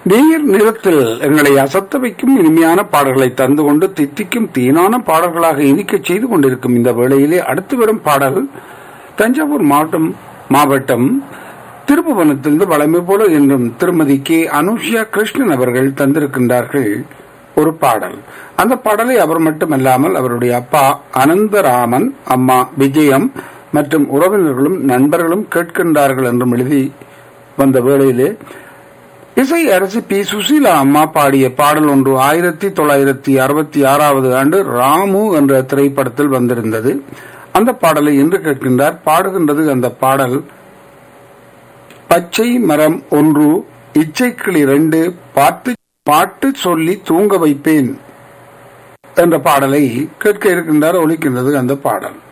நீர் நிறத்தில் எங்களை அசத்த வைக்கும் இனிமையான பாடல்களை தந்து கொண்டு தித்திக்கும் தீனான பாடல்களாக இனிக்கச் செய்து கொண்டிருக்கும் இந்த வேளையிலே அடுத்து வரும் பாடல் தஞ்சாவூர் மாவட்டம் மாவட்டம் திருப்புவனத்திலிருந்து வளமை போல என்றும் திருமதி கே அனுஷியா கிருஷ்ணன் அவர்கள் தந்திருக்கின்றார்கள் ஒரு பாடல் அந்த பாடலை அவர் மட்டுமல்லாமல் அவருடைய அப்பா அனந்தராமன் அம்மா விஜயம் மற்றும் உறவினர்களும் நண்பர்களும் கேட்கின்றார்கள் என்றும் எழுதி வந்த வேளையிலே இசை அரசி பி சுசீலா அம்மா பாடிய பாடல் ஒன்று ஆயிரத்தி தொள்ளாயிரத்தி அறுபத்தி ஆறாவது ஆண்டு ராமு என்ற திரைப்படத்தில் வந்திருந்தது அந்த பாடலை இன்று கேட்கின்றார் பாடுகின்றது அந்த பாடல் பச்சை மரம் ஒன்று இச்சைக்கிளி ரெண்டு பாட்டு பாட்டு சொல்லி தூங்க வைப்பேன் என்ற பாடலை கேட்க இருக்கின்றார் ஒலிக்கின்றது அந்த பாடல்